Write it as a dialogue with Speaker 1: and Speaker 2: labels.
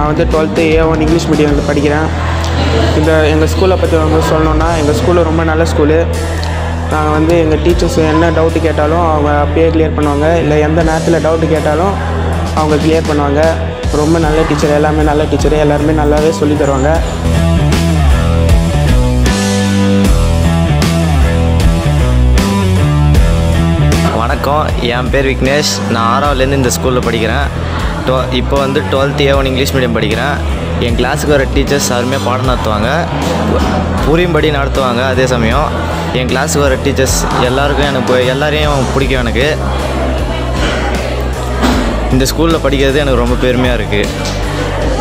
Speaker 1: நான் வந்து டுவெல்த்து ஏ one English மீடியமில் படிக்கிறேன் இந்த எங்கள் ஸ்கூலை பற்றி வந்து சொல்லணுன்னா எங்கள் ஸ்கூலு ரொம்ப நல்ல ஸ்கூலு நாங்கள் வந்து எங்கள் டீச்சர்ஸ் என்ன டவுட்டு கேட்டாலும் அவங்க அப்பயே கிளியர் பண்ணுவாங்க இல்லை எந்த நேரத்தில் டவுட்டு கேட்டாலும் அவங்க கிளியர் பண்ணுவாங்க ரொம்ப நல்ல டீச்சர் எல்லாமே நல்ல டீச்சர் எல்லாருமே நல்லாவே சொல்லி தருவாங்க
Speaker 2: வணக்கம் என் பேர் விக்னேஷ் நான் ஆறாவதுலேருந்து இந்த ஸ்கூலில் படிக்கிறேன் டொ இப்போ வந்து twelfth A one English medium படிக்கிறேன் என் கிளாஸுக்கு வர டீச்சர்ஸ் அருமையாக பாடம் நடத்துவாங்க புரியும்படி நடத்துவாங்க அதே சமயம் என் கிளாஸுக்கு வர டீச்சர்ஸ் எல்லாருக்கும் எனக்கு போய் எல்லாரையும் பிடிக்கும் எனக்கு இந்த ஸ்கூலில் படிக்கிறது எனக்கு ரொம்ப பெருமையாக இருக்குது